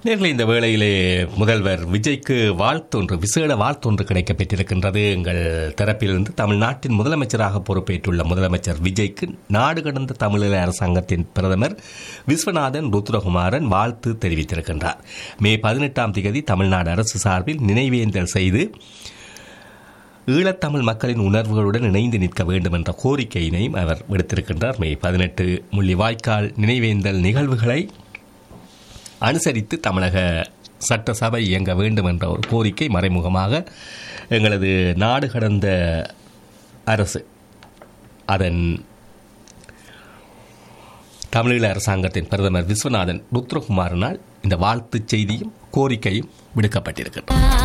நேர்களை இந்த வேளையிலே முதல்வர் விஜய்க்கு வாழ்த்தொன்று விசேட வாழ்த்தொன்று கிடைக்கப் பெற்றிருக்கின்றது எங்கள் தரப்பிலிருந்து தமிழ்நாட்டின் முதலமைச்சராக பொறுப்பேற்றுள்ள முதலமைச்சர் விஜய்க்கு நாடு கடந்த தமிழீழ அரசாங்கத்தின் பிரதமர் விஸ்வநாதன் ருத்ரகுமாரன் வாழ்த்து தெரிவித்திருக்கின்றார் மே பதினெட்டாம் தேதி தமிழ்நாடு அரசு சார்பில் நினைவேந்தல் செய்து ஈழத்தமிழ் மக்களின் உணர்வுகளுடன் இணைந்து நிற்க வேண்டும் என்ற கோரிக்கையினையும் அவர் விடுத்திருக்கின்றார் மே பதினெட்டு முள்ளிவாய்க்கால் நினைவேந்தல் நிகழ்வுகளை அனுசரித்து தமிழக சட்டசபை இயங்க வேண்டும் என்ற ஒரு கோரிக்கை மறைமுகமாக எங்களது நாடு கடந்த அரசு அதன் தமிழீழ அரசாங்கத்தின் பிரதமர் விஸ்வநாதன் ருத்ரகுமாரனால் இந்த வாழ்த்துச் செய்தியும் கோரிக்கையும் விடுக்கப்பட்டிருக்கிறது